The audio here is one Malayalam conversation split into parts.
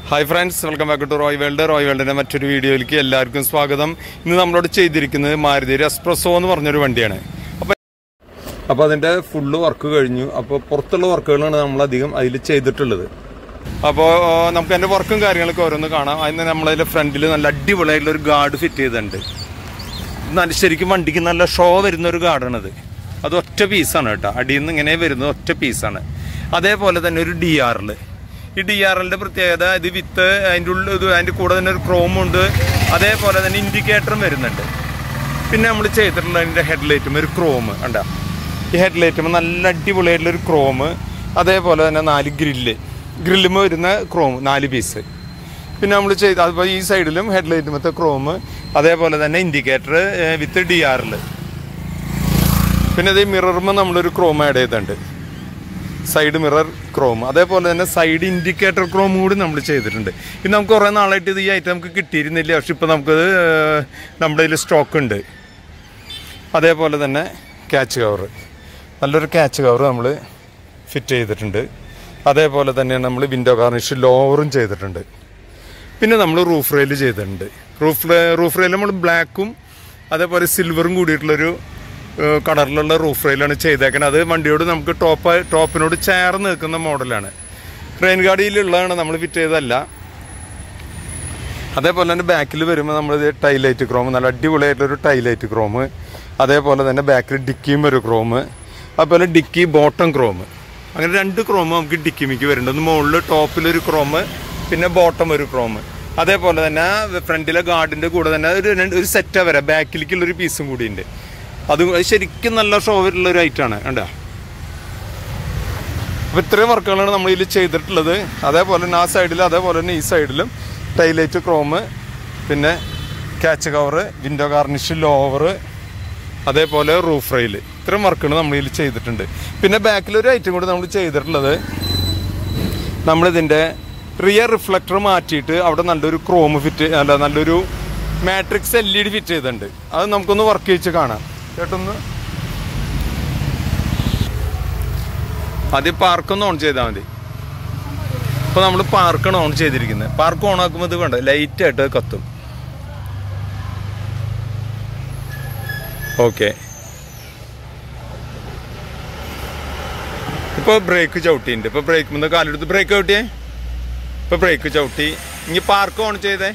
hi friends welcome back to Roy world Roy വേൾഡിന്റെ മറ്റൊരു വീഡിയോയിലേക്ക് എല്ലാവർക്കും സ്വാഗതം ഇന്ന് നമ്മളോട് ചെയ്തിരിക്കുന്നത് മാരുതി എക്സ്പ്രസോ എന്ന് പറഞ്ഞൊരു വണ്ടിയാണ് അപ്പോൾ അപ്പോൾ അതിന്റെ ഫുള്ള് വർക്ക് കഴിഞ്ഞു അപ്പോൾ പുറത്തുള്ള വർക്കുകളാണ് നമ്മൾ അധികം അതിൽ ചെയ്തിട്ടുള്ളത് അപ്പോൾ നമുക്ക് അതിന്റെ വർക്കും കാര്യങ്ങളൊക്കെ ഓരോന്ന് കാണാം അതിന് നമ്മളതിന്റെ ഫ്രണ്ടിൽ നല്ല അടിപൊളിയായിട്ടുള്ള ഒരു ഗാർഡ് ഫിറ്റ് ചെയ്തിട്ടുണ്ട് നല്ല ശരിക്കും വണ്ടിക്ക് നല്ല ഷോ വരുന്ന ഒരു ഗാർഡാണത് അത് ഒറ്റ പീസാണ് കേട്ടോ അടിയിൽ നിന്ന് ഇങ്ങനെ വരുന്നത് ഒറ്റ പീസാണ് അതേപോലെ തന്നെ ഒരു ഡി ആറിൽ ഈ ഡി ആർ എല്ലിന്റെ പ്രത്യേകത ഇത് വിത്ത് അതിൻ്റെ ഉള്ളിൽ ഇത് അതിൻ്റെ കൂടെ തന്നെ ഒരു ക്രോം ഉണ്ട് അതേപോലെ തന്നെ ഇൻഡിക്കേറ്ററും വരുന്നുണ്ട് പിന്നെ നമ്മൾ ചെയ്തിട്ടുള്ള അതിൻ്റെ ഹെഡ്ലൈറ്റും ഒരു ക്രോം കണ്ട ഈ ഹെഡ്ലൈറ്റും നല്ല അടിപൊളിയായിട്ടുള്ള ഒരു ക്രോം അതേപോലെ തന്നെ നാല് ഗ്രില്ല് ഗ്രില്ലുമ്പോൾ വരുന്ന ക്രോം നാല് പീസ് പിന്നെ നമ്മൾ ചെയ്ത് അതുപോലെ ഈ സൈഡിലും ഹെഡ്ലൈറ്റുമത്തെ ക്രോം അതേപോലെ തന്നെ ഇൻഡിക്കേറ്റർ വിത്ത് ഡി ആറിൽ പിന്നെ ഇത് മിററുമ്പോൾ നമ്മളൊരു ക്രോം ആഡ് ചെയ്തിട്ടുണ്ട് സൈഡ് മിറർ ക്രോം അതേപോലെ തന്നെ സൈഡ് ഇൻഡിക്കേറ്റർ ക്രോം കൂടി നമ്മൾ ചെയ്തിട്ടുണ്ട് ഇത് നമുക്ക് കുറേ നാളായിട്ട് ഇത് ഈ ഐറ്റം നമുക്ക് കിട്ടിയിരുന്നില്ല പക്ഷെ ഇപ്പോൾ നമുക്കത് ഏഹ്, നമ്മുടെ കയ്യിൽ സ്റ്റോക്ക് ഉണ്ട് അതേപോലെ തന്നെ ക്യാച്ച് കവർ നല്ലൊരു ക്യാച്ച് കവർ നമ്മൾ ഫിറ്റ് ചെയ്തിട്ടുണ്ട് അതേപോലെ തന്നെ നമ്മൾ വിൻഡോ കാർണിഷ് ലോവറും ചെയ്തിട്ടുണ്ട് പിന്നെ നമ്മൾ റൂഫ് റെയിൽ ചെയ്തിട്ടുണ്ട് റൂഫ് റൂഫ് റെയിൽ നമ്മൾ ബ്ലാക്കും അതേപോലെ സിൽവറും കൂടിയിട്ടുള്ളൊരു ഏഹ്, കളറിലുള്ള റൂഫ് റെയിലാണ് ചെയ്തേക്കുന്നത് അത് വണ്ടിയോട് നമുക്ക് ടോപ്പ് ടോപ്പിനോട് ചേർന്ന് നിൽക്കുന്ന മോഡലാണ് റെയിൻ ഗാഡിയിലുള്ളതാണ് നമ്മൾ ഫിറ്റ് ചെയ്തതല്ല അതേപോലെ തന്നെ ബാക്കിൽ വരുമ്പോൾ നമ്മൾ ടൈലൈറ്റ് ക്രോം നല്ല അടിപൊളിയായിട്ടൊരു ടൈലൈറ്റ് ക്രോം അതേപോലെ തന്നെ ബാക്കിൽ ഡിക്കിയും ഒരു ക്രോം അതുപോലെ ഡിക്കി ബോട്ടം ക്രോം അങ്ങനെ രണ്ട് ക്രോം നമുക്ക് ഡിക്കി മിക്ക് വരുന്നുണ്ട് ഒന്ന് മുകളിൽ ടോപ്പിലൊരു ക്രോം പിന്നെ ബോട്ടം ഒരു ക്രോം അതേപോലെ തന്നെ ഫ്രണ്ടിലെ ഗാർഡിൻ്റെ കൂടെ തന്നെ ഒരു രണ്ട് ഒരു സെറ്റാണ് വരാം ബാക്കിലേക്കുള്ള ഒരു പീസും കൂടി ഉണ്ട് അത് ശരിക്കും നല്ല ഷോ ഉള്ള ഒരു ഐറ്റാണ് കണ്ടോ അപ്പോൾ ഇത്രയും വർക്കുകളാണ് നമ്മൾ ഇതിൽ ചെയ്തിട്ടുള്ളത് അതേപോലെ തന്നെ ആ സൈഡിലും അതേപോലെ തന്നെ ഈ സൈഡിലും ടൈലൈറ്റ് ക്രോം പിന്നെ catch cover window garnish lower അതേപോലെ റൂഫ് റെയിൽ ഇത്രയും വർക്കുകൾ നമ്മൾ ഇതിൽ ചെയ്തിട്ടുണ്ട് പിന്നെ ബാക്കിൽ ഒരു ഐറ്റം കൂടി നമ്മൾ ചെയ്തിട്ടുള്ളത് നമ്മളിതിൻ്റെ റിയർ റിഫ്ലക്ടർ മാറ്റിയിട്ട് അവിടെ നല്ലൊരു ക്രോം ഫിറ്റ് അല്ല നല്ലൊരു matrix L E D fit ചെയ്തിട്ടുണ്ട് അത് നമുക്കൊന്ന് വർക്ക് ചെയ്ച്ച് കാണാം കേട്ടൊന്ന് ആദ്യം പാർക്കൊന്ന് ഓൺ ചെയ്താൽ മതി ഇപ്പോൾ നമ്മൾ പാർക്കാണ് ഓൺ ചെയ്തിരിക്കുന്നത് പാർക്ക് ഓൺ ആക്കുമ്പോൾ ഇത് വേണ്ട ലൈറ്റായിട്ട് കത്തും ഓക്കെ ഇപ്പോൾ ബ്രേക്ക് ചവിട്ടിയിട്ടുണ്ട് ഇപ്പോൾ ബ്രേക്ക് മുന്നേ കാലെടുത്ത് ബ്രേക്ക് ചവിട്ടിയേ ഇപ്പോൾ ബ്രേക്ക് ചവിട്ടി ഇനി പാർക്ക് ഓൺ ചെയ്തേ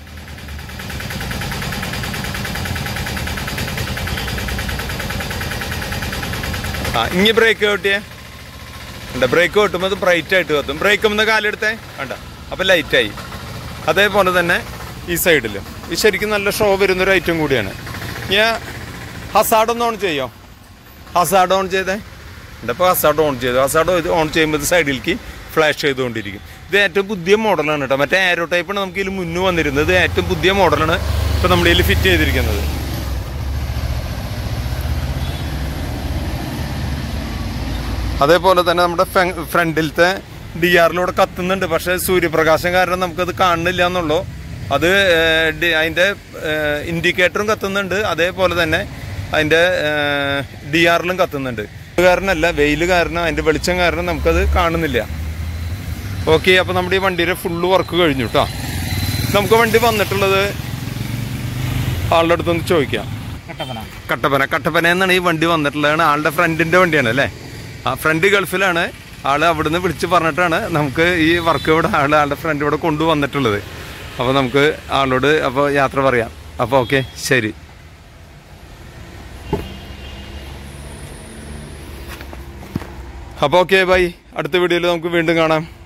ആ ഇനി ബ്രേക്ക് ചവിട്ടിയേ ഉണ്ട് ബ്രേക്ക് കിട്ടുമ്പോൾ അത് ബ്രൈറ്റ് ആയിട്ട് കത്തും ബ്രേക്ക് ഒന്ന് കാലെടുത്തേ വേണ്ട അപ്പം ലൈറ്റായി അതേപോലെ തന്നെ ഈ സൈഡിലും ഈ ശരിക്കും നല്ല ഷോ വരുന്നൊരു ഐറ്റം കൂടിയാണ് ഞാൻ ഹസാഡ് ഒന്ന് ഓൺ ചെയ്യോ ഹസാഡ് ഓൺ ചെയ്തേ എൻ്റെ ഇപ്പോൾ ഹസാഡ് ഓൺ ചെയ്തു ഹസാഡ് ഇത് ഓൺ ചെയ്യുമ്പോൾ ഇത് സൈഡിലേക്ക് ഫ്ലാഷ് ചെയ്തുകൊണ്ടിരിക്കും ഇത് ഏറ്റവും പുതിയ മോഡലാണ് കേട്ടോ മറ്റേ ആരോ ടൈപ്പാണ് നമുക്ക് ഇതിൽ മുന്നേ വന്നിരുന്നത് ഇത് ഏറ്റവും പുതിയ മോഡലാണ് ഇപ്പോൾ നമ്മുടെ ഇതിൽ ഫിറ്റ് ചെയ്തിരിക്കുന്നത് അതേപോലെ തന്നെ നമ്മുടെ ഫ്രണ്ടിലത്തെ ഡി ആറിലൂടെ കത്തുന്നുണ്ട് പക്ഷേ സൂര്യപ്രകാശം കാരണം നമുക്കത് കാണുന്നില്ല എന്നുള്ളൂ അത് ഏഹ്, ഡി- അതിൻ്റെ ഇൻഡിക്കേറ്ററും കത്തുന്നുണ്ട് അതേപോലെ തന്നെ അതിൻ്റെ ഡി ആറിലും കത്തുന്നുണ്ട് ഇത് കാരണമല്ല വെയിൽ കാരണം അതിൻ്റെ വെളിച്ചം കാരണം നമുക്കത് കാണുന്നില്ല ഓക്കെ അപ്പോൾ നമ്മുടെ ഈ വണ്ടിയുടെ ഫുള്ള് വർക്ക് കഴിഞ്ഞു കേട്ടോ നമുക്ക് വണ്ടി വന്നിട്ടുള്ളത് ആളുടെ അടുത്തൊന്ന് ചോദിക്കാം കട്ടപ്പന കട്ടപ്പന കട്ടപ്പന എന്നാണ് ഈ വണ്ടി വന്നിട്ടുള്ളതാണ് ആളുടെ ഫ്രണ്ടിന്റെ വണ്ടിയാണ് അല്ലേ ആ ഫ്രണ്ട് ഗൾഫിലാണ് ആള് അവിടുന്ന് വിളിച്ച് പറഞ്ഞിട്ടാണ് നമുക്ക് ഈ വർക്ക് ഇവിടെ ആള് ആളുടെ ഫ്രണ്ട് ഇവിടെ കൊണ്ടുവന്നിട്ടുള്ളത് അപ്പോൾ നമുക്ക് ആളോട് അപ്പോൾ യാത്ര പറയാം അപ്പോൾ ഓക്കെ ശരി അപ്പോൾ ഓക്കെ ബൈ അടുത്ത വീഡിയോയിൽ നമുക്ക് വീണ്ടും കാണാം